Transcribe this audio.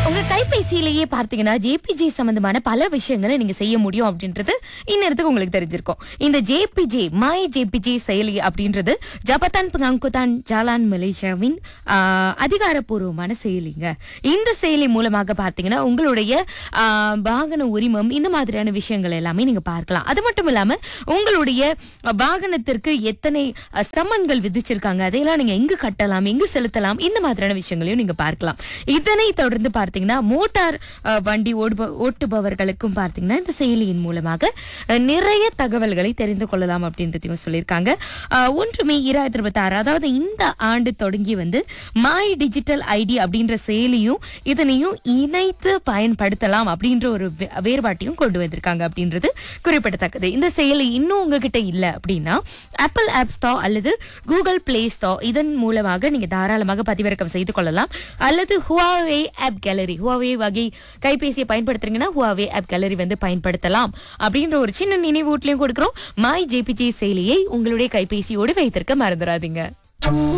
உங்க கைபேசியிலேயே பார்த்தீங்கன்னா ஜேபிஜே சம்பந்தமான பல விஷயங்களை நீங்க செய்ய முடியும் அப்படின்றது இந்நேரத்துக்கு உங்களுக்கு தெரிஞ்சிருக்கும் இந்த ஜேபிஜே மை ஜேபிஜே செயலி அப்படின்றது ஜபத்தான் பங்குதான் ஜாலான் மலேசியாவின் ஆஹ், அதிகாரப்பூர்வமான செயலிங்க இந்த செயலி மூலமாக பார்த்தீங்கன்னா உங்களுடைய ஆஹ், வாகன உரிமம் இந்த மாதிரியான விஷயங்கள் எல்லாமே நீங்க பார்க்கலாம் அது மட்டும் இல்லாம உங்களுடைய வாகனத்திற்கு எத்தனை அஹ், சம்மன்கள் விதிச்சிருக்காங்க அதையெல்லாம் நீங்க எங்கு கட்டலாம் எங்கு செலுத்தலாம் இந்த மாதிரியான விஷயங்களையும் நீங்க பார்க்கலாம் இதனை தொடர்ந்து பார்த்தீங்கன்னா மோட்டார் அஹ், வண்டி ஓடுப ஓட்டுபவர்களுக்கும் பார்த்தீங்கன்னா இந்த செயலியின் மூலமாக அஹ், நிறைய தகவல்களை தெரிந்து கொள்ளலாம் அப்படின்றதையும் சொல்லியிருக்காங்க அஹ், ஒன்று மே இராயிரத்தி இருபத்தி ஆறு அதாவது இந்த ஆண்டு தொடங்கி வந்து மை டிஜிட்டல் ஐடி அப்படின்ற செயலியும் இதனையும் இணைத்து பயன்படுத்தலாம் அப்படின்ற ஒரு வே- வேறுபாட்டையும் கொண்டு வந்திருக்காங்க அப்படின்றது குறிப்பிடத்தக்கது இந்த செயலி இன்னும் உங்ககிட்ட இல்லை அப்படின்னா ஆப்பிள் ஆப் ஸ்டோர் அல்லது கூகுள் பிளே ஸ்டோர் இதன் மூலமாக நீங்க தாராளமாக பதிவிறக்கம் செய்து கொள்ளலாம் அல்லது ஹுவாவே ஆப் கேலரி ஹுவாவே வகை கைபேசியை பயன்படுத்துறீங்கன்னா ஹுவாவே ஆப் கேலரி வந்து பயன்படுத்தலாம் அப்படின்ற ஒரு சின்ன நினைவூட்டலையும் கொடுக்குறோம் மை ஜேபிஜே செயலியை உங்களுடைய கைபேசியோடு வைத்திருக்க மறந்துடாதீங்க